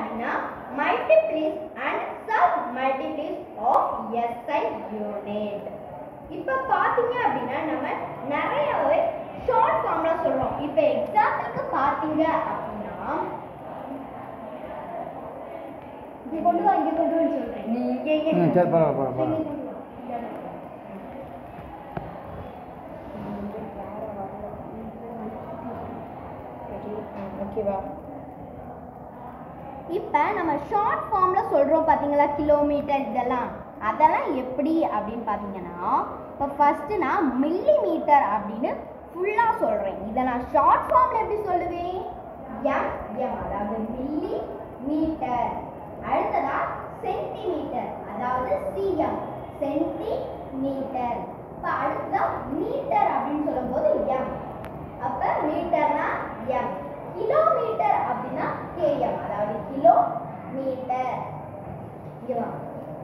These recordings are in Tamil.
அப்படின்னா multiples and sub multiples of SI unit இப்போ பார்த்தீங்க அப்படின்னா நம்ம நிறையவே ஷார்ட் ஃபார்ம்ல சொல்றோம் இப்போ எக்ஸாம்பிளுக்கு பார்த்தீங்க அப்படின்னா இங்க கொண்டு வா இங்க கொண்டு வந்து சொல்றேன் நீ இங்க இங்க ம் சரி பரவாயில்ல பரவாயில்ல ஓகேவா இப்போ நம்ம ஷார்ட் ஃபார்மில் சொல்கிறோம் பார்த்தீங்களா கிலோமீட்டர் இதெல்லாம் அதெல்லாம் எப்படி அப்படின்னு பார்த்தீங்கன்னா இப்போ ஃபஸ்ட்டு நான் மில்லி மீட்டர் அப்படின்னு ஃபுல்லாக சொல்கிறேன் இதை நான் ஷார்ட் ஃபார்மில் எப்படி சொல்லுவேன் எம் எம் அதாவது மில்லி மீட்டர் அடுத்ததா சென்டிமீட்டர் அதாவது சிஎம் சென்டிமீட்டர் இப்போ அடுத்ததா மீட்டர் அப்படின்னு சொல்லும்போது எம் அப்ப மீட்டர்னா எம் கிலோமீட்டர் அப்படின்னா கேஎம் அதாவது கிலோ மீட்டர் இங்க வா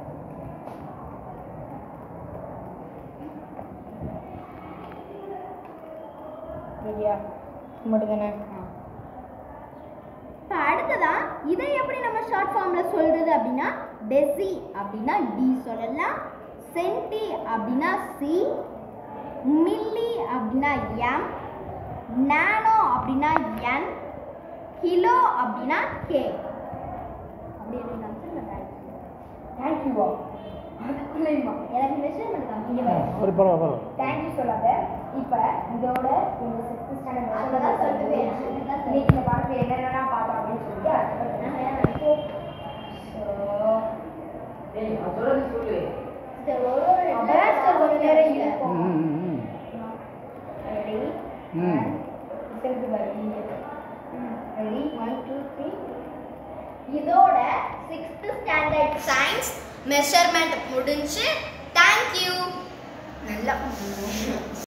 சரியா மட்டும் தானே இப்போ அடுத்ததா இதை எப்படி நம்ம ஷார்ட் ஃபார்ம்ல சொல்றது அப்படின்னா டெசி அப்படின்னா டி சொல்லலாம் சென்டி அப்படின்னா சி மில்லி அப்படின்னா எம் நானோ அப்படின்னா என் கிலோ அப்படின்னா கே அப்படி தேங்க்யூவா அதுக்குள்ளேயுமா எனக்கு மெஷர்மெண்ட் கம்மியாக ஒரு பரவாயில்ல பரவாயில்ல தேங்க்யூ சொல்லாத இப்போ இதோட இந்த சிக்ஸ்த் அதுதான் ஸ்டாண்டர்ட் சொல்லுவேன். அதுதான் இன்னைக்கு இந்த பாடத்தில் என்னென்ன பார்த்தோம் அப்படின்னு சொல்லிட்டு அதுக்கப்புறம் அபராஸ்டர் கொஞ்ச நேரம் இருக்கும் ம் ம் ம் ரெடி ம் செலுத்து பாருங்க ரெடி ஒன் டூ த்ரீ இதோட சிக்ஸ்த் ஸ்டாண்டர்ட் சயின்ஸ் மெஷர்மெண்ட் முடிஞ்சு தேங்க்யூ நல்லா